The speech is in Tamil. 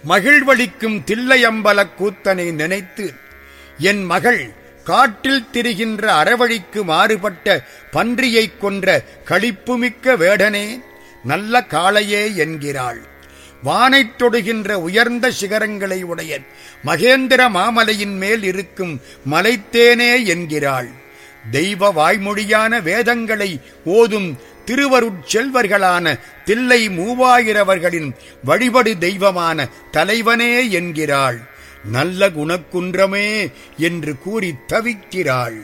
மகிழ்வளிக்கும் தில்லையம்பலக் கூத்தனை நினைத்து என் மகள் காட்டில் திரிகின்ற அறவழிக்கு மாறுபட்ட பன்றியைக் கொன்ற களிப்புமிக்க வேடனே நல்ல காளையே என்கிறாள் வானைத் தொடுகின்ற உயர்ந்த சிகரங்களை உடைய மகேந்திர மாமலையின் மேல் இருக்கும் மலைத்தேனே என்கிறாள் தெய்வ வாய்மொழியான வேதங்களை ஓதும் திருவருட்செல்வர்களான தில்லை மூவாயிரவர்களின் வழிபடு தெய்வமான தலைவனே என்கிறாள் நல்ல குணக்குன்றமே என்று கூறி தவிக்கிறாள்